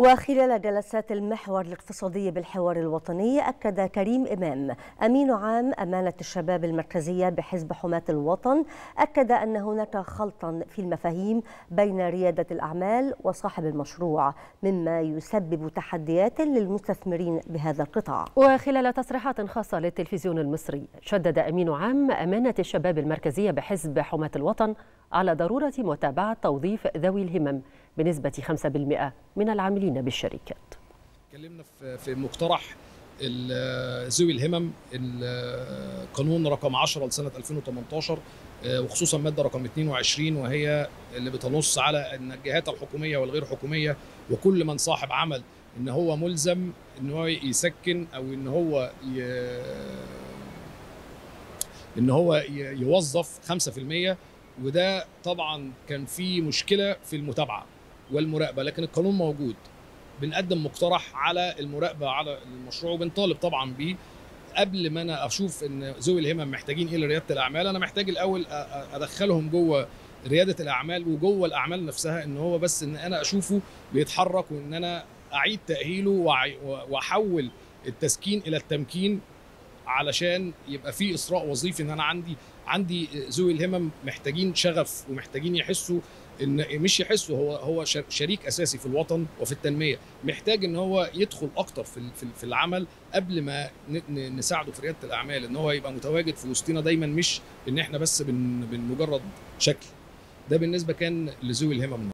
وخلال جلسات المحور الاقتصادي بالحوار الوطني أكد كريم إمام أمين عام أمانة الشباب المركزية بحزب حماة الوطن أكد أن هناك خلطا في المفاهيم بين ريادة الأعمال وصاحب المشروع مما يسبب تحديات للمستثمرين بهذا القطاع وخلال تصريحات خاصة للتلفزيون المصري شدد أمين عام أمانة الشباب المركزية بحزب حماة الوطن على ضرورة متابعة توظيف ذوي الهمم بنسبة 5% من العاملين بالشركات اتكلمنا في مقترح ذوي الهمم القانون رقم 10 لسنة 2018 وخصوصا مادة رقم 22 وهي اللي بتنص على ان الجهات الحكومية والغير حكومية وكل من صاحب عمل ان هو ملزم ان هو يسكن او ان هو ي... ان هو يوظف 5% وده طبعا كان في مشكله في المتابعه والمراقبه لكن القانون موجود بنقدم مقترح على المراقبه على المشروع وبنطالب طبعا بيه قبل ما انا اشوف ان ذوي الهمم محتاجين ايه لرياده الاعمال انا محتاج الاول ادخلهم جوه رياده الاعمال وجوه الاعمال نفسها ان هو بس ان انا اشوفه بيتحرك وان انا اعيد تاهيله واحول التسكين الى التمكين علشان يبقى في اسراء وظيفي ان انا عندي عندي ذوي الهمم محتاجين شغف ومحتاجين يحسوا ان مش يحسوا هو هو شريك اساسي في الوطن وفي التنميه محتاج ان هو يدخل اكتر في في العمل قبل ما نساعده في رياده الاعمال ان هو يبقى متواجد في وسطنا دايما مش ان احنا بس بمجرد شكل ده بالنسبه كان لذوي الهمم